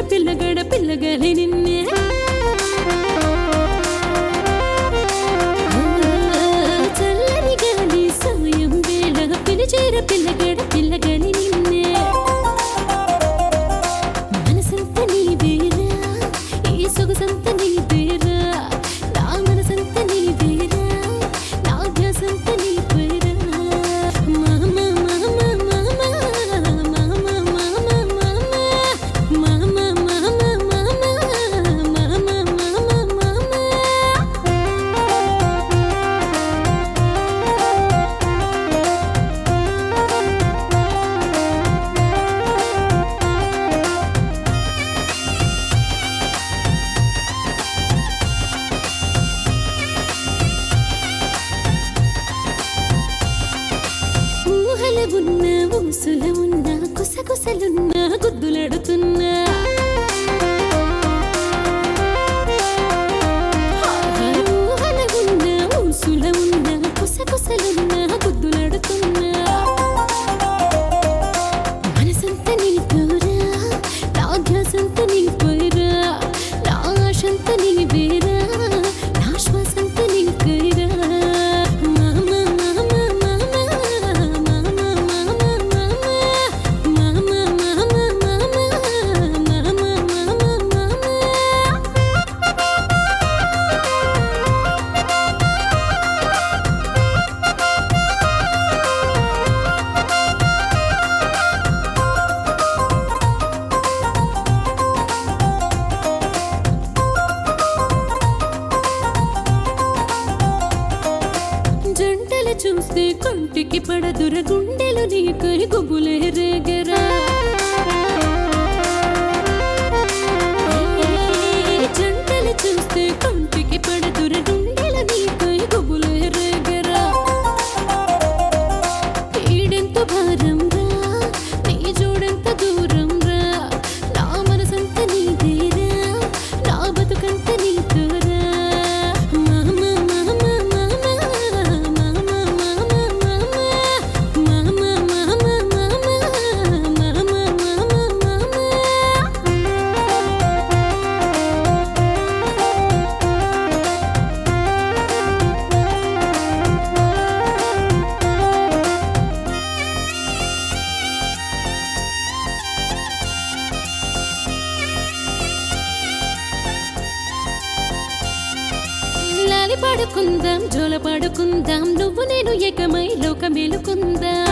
పిల్లగడ పిల్లగలి నిన్నే చల్లని గాలి సాయం వేళ పిలిచేర పిల్లగడ పిల్లగలి నిన్నే మనసంత నీవేరా ఈ సొగసంత నీవేరా నా మనసంత నీవేరా నా ధ్యాసంత నీవేరా మామ మామ మామ మామ మామ మామ మామ మామ మామ మామ మామ ఊహల ఉన్న ఊసుల ఉన్న కుసకుసలున్న గుద్దులడుతున్నా ఊహల ఉన్న ఊసుల ఉన్న కుసకుసలున్న గుద్దులడుతున్నా మనసంత నీతోరా నా ధ్యాసంత నీపైరా నా ఆశంత నీవేరా నా శ్వాసంత నీకైరా మామ మామ మామ మామ మామ మామ మామ మామ మామ మామ జంటలు చూస్తే కంటికి పడదుర గుండెలు నీకై గుబులే రేగరా జంటలు చూస్తే కంటికి పడదుర గుండెలు నీకై గుబులే రేగరా ఈడెంత భారం రా నీ జోడెంత దూరం రా నా మనసంత నీదేరా నా బతుకంత నీతోరా మామ మామ మామ మామ మామ మామ మామ మామ మామ మామ మామ లాలి పాడుకుందాం జోల పాడుకుందాం నువ్వు నేను ఏకమై లోకమేలుకుందాం